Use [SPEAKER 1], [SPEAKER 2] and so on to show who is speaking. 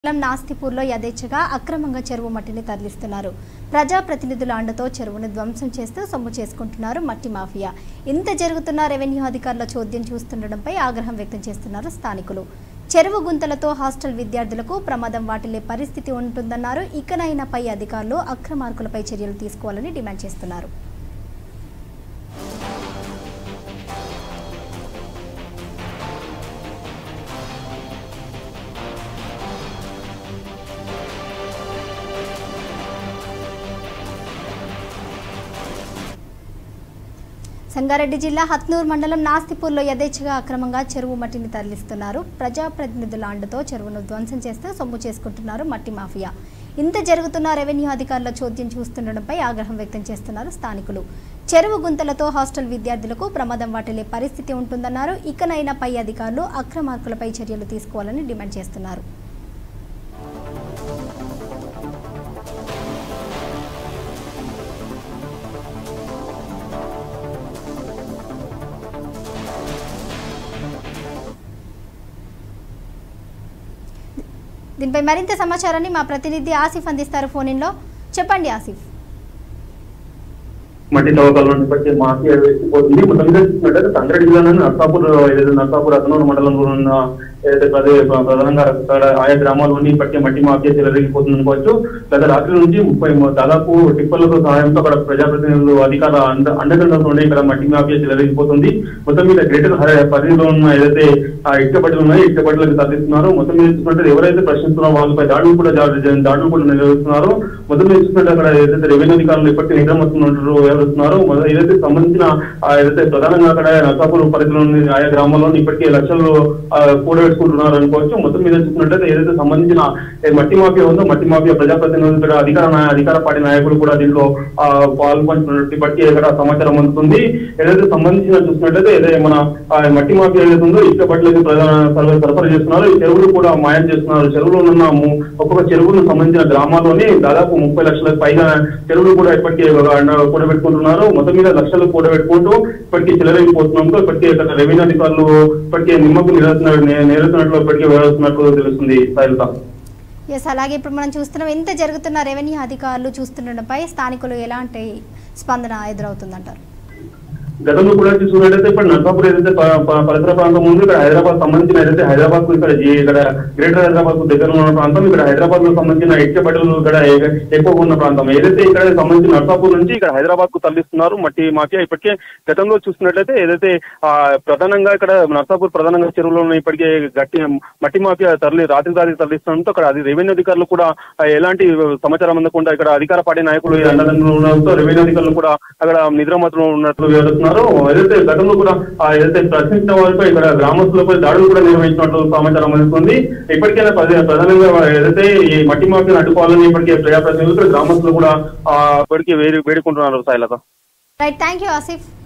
[SPEAKER 1] మండలం నాస్తిపూర్లో యథేచ్ఛగా అక్రమంగా చెరువు మట్టిని తరలిస్తున్నారు ప్రజాప్రతినిధుల అండతో చెరువును ధ్వంసం చేస్తూ సొమ్ము చేసుకుంటున్నారు మట్టి మాఫియా ఇంత జరుగుతున్న రెవెన్యూ అధికారుల చోద్యం చూస్తుండడంపై ఆగ్రహం వ్యక్తం చేస్తున్నారు స్థానికులు చెరువు గుంతలతో హాస్టల్ విద్యార్థులకు ప్రమాదం వాటిల్లే పరిస్థితి ఉంటుందన్నారు ఇకనైనా పై అధికారులు అక్రమార్కులపై చర్యలు తీసుకోవాలని డిమాండ్ చేస్తున్నారు సంగారెడ్డి జిల్లా హత్నూర్ మండలం నాస్తిపూర్లో యథేచ్ఛగా అక్రమంగా చెరువు మట్టిని తరలిస్తున్నారు ప్రజాప్రతినిధుల అండతో చెరువును ధ్వంసం చేస్తూ సొమ్ము చేసుకుంటున్నారు మట్టి మాఫియా ఇంత జరుగుతున్న రెవెన్యూ అధికారుల చోద్యం చూస్తుండడంపై ఆగ్రహం వ్యక్తం చేస్తున్నారు స్థానికులు చెరువు గుంతలతో హాస్టల్ విద్యార్థులకు ప్రమాదం వాటిల్లే పరిస్థితి ఉంటుందన్నారు ఇకనైనా పై అధికారులు అక్రమార్కులపై చర్యలు తీసుకోవాలని డిమాండ్ చేస్తున్నారు దీనిపై మరింత సమాచారాన్ని మా ప్రతినిధి ఆసిఫ్ అందిస్తారు ఫోన్ ఇన్లో చెప్పండి ఆసిఫ్
[SPEAKER 2] మట్టి తవ్వకాలను బట్టి మాఫియా వేసిపోతుంది మొత్తం మీద చూసినట్టయితే సంగారెడ్డి జిల్లాలోని నర్సాపూర్ ఏదైతే నర్సాపూర్ అతనూరు మండలంలో ఉన్న ఏదైతే ప్రదే ప్రధానంగా అక్కడ ఆయా గ్రామాల్లోని ఇప్పటికే మట్టి మాఫియా చెలరేగిపోతుంది అనుకోవచ్చు గత రాత్రి నుంచి ముప్పై మ- దాదాపు టిప్పర్లతో సహాయంతో అక్కడ ప్రజాప్రతినిధులు అధికార అండ అండదండలతోనే ఇక్కడ మట్టి మాఫియా చెలరేగిపోతుంది మొత్తం మీద గ్రేటర్ హై- పరిధిలో ఉన్న ఏదైతే ఆ ఇటుకబడులు ఉన్నాయో ఇటుకబడులకు తరలిస్తున్నారు మొత్తం మీద చూసినట్టు ఎవరైతే ప్రశ్నిస్తున్నారో వాళ్ళపై దాడులు కూడా జా- జా- దాడులు కూడా నిర్వహిస్తున్నారు మొత్తం మీద చూసినట్టు అక్కడ ఏదైతే రెవెన్యూ అధికారులు ఇప్పటికీ నిగ్రహిస్తున్నట్టు వ్యవహరిస్తున్నారు మొద- ఏదైతే సంబంధించిన ఆ ఏదైతే ప్రధానంగా అక్కడ నర్సాపూర్ పరిధిలోని ఆయా గ్రామాల్లో ఇప్పటికే లక్షలు ఆ, కూడబెట్టుకుంటున్నారు అనుకోవచ్చు మొత్తం మీద చూసినట్టయితే ఏదైతే సంబంధించిన ఏ మట్టి మాఫియా ఉందో మట్టి మాఫియా ప్రజాప్రతినిధులు ఇక్కడ అధికార నాయ- అధికార పార్టీ నాయకులు కూడా దీంట్లో ఆ, పాల్పంచుకున్నట్టు బట్టి ఇక్కడ సమాచారం అందుతుంది ఏదైతే సంబంధించిన చూసినట్లయితే ఏదైతే మన ఆ, మట్టి మాఫియా ఏదైతే ఉందో ఇసుక బట్టలకి ప్రధాన సరఫరా సరఫరా చేస్తున్నారు ఈ చెరువులు కూడా మాయం చేస్తున్నారు చెరువులో ఉన్న ము- ఒక్కొక్క చెరువులకు సంబంధించిన గ్రామాల్లోని దాదాపు ముప్పై లక్షలకు పైగా చెరువులు కూడా ఇప్పటికే అండ- కూడబెట్టుకుంటున్నారు మొత్తం మీద లక్షలు కూడబెట్టుకుంటూ ఇప్పటికీ చెలరేగిపోతున్నాంతో ఇప్పటికే ఇక్కడ రెవెన్యూ అధికారులు ఇప్పటికే నిమ్మకు నిలుస్తున్నట్టు నేరుతున్నట్లు ఇప్పటికే వ్యవహరిస్తున్నట్లు తెలుస్తుంది సాయిలత
[SPEAKER 1] ఎస్ అలాగే ఇప్పుడు మనం చూస్తున్నాం ఎంత జరుగుతున్న రెవెన్యూ అధికారులు చూస్తుండడంపై స్థానికులు ఎలాంటి స్పందన ఎదురవుతుందంటారు
[SPEAKER 2] గతంలో కూడా చూసుకున్నట్టయితే ఇప్పుడు నర్సాపూర్ ఏదైతే ప- ప- పరిసర ప్రాంతం ఉంది ఇక్కడ హైదరాబాద్ సంబంధించిన ఏదైతే హైదరాబాద్ కు ఇక్కడ జీ- ఇక్కడ గ్రేటర్ హైదరాబాద్ కు దగ్గర ఉన్న ప్రాంతం ఇక్కడ హైదరాబాద్ కు సంబంధించిన ఇటుక బట్టలు ఇక్కడ ఏ- ఎక్కువగా ఉన్న ప్రాంతం ఏదైతే ఇక్కడ సంబంధించిన నర్సాపూర్ నుంచి ఇక్కడ హైదరాబాద్ కు తరలిస్తున్నారు మట్టి మాఫియా ఇప్పటికే గతంలో చూస్తున్నట్లయితే ఏదైతే ఆ ప్రధానంగా ఇక్కడ నర్సాపూర్ ప్రధానంగా చెరువులో ఉన్న ఇప్పటికే గట్టి మట్టి మాఫియా తరలి రాత్రి రాత్రి తరలిస్తుండటంతో అక్కడ అది రెవెన్యూ అధికారులు కూడా ఆ, ఎలాంటి సమాచారం అందకుండా ఇక్కడ అధికార పార్టీ నాయకులు ఈ అండదండలు ఉండడంతో రెవెన్యూ అధికారులు కూడా అక్కడ నిద్రమతులు ఉన్నట్లు వివరిస్తున్నారు ఏదైతే గతంలో కూడా ఆ ఏదైతే ప్రశ్నించిన వారిపై ఇక్కడ గ్రామస్తులపై దాడులు కూడా నిర్వహించినట్లు సమాచారం అందుతుంది ఇప్పటికైనా ప్రధా- ప్రధానంగా ఏదైతే ఈ మట్టి మాఫియాను అడ్డుకోవాలని ఇప్పటికే ప్రజాప్రతినిధులు గ్రామస్తులు కూడా ఆ, ఇప్పటికే వేడి వేడుకుంటున్నారు Sailatha
[SPEAKER 1] right thank you Asif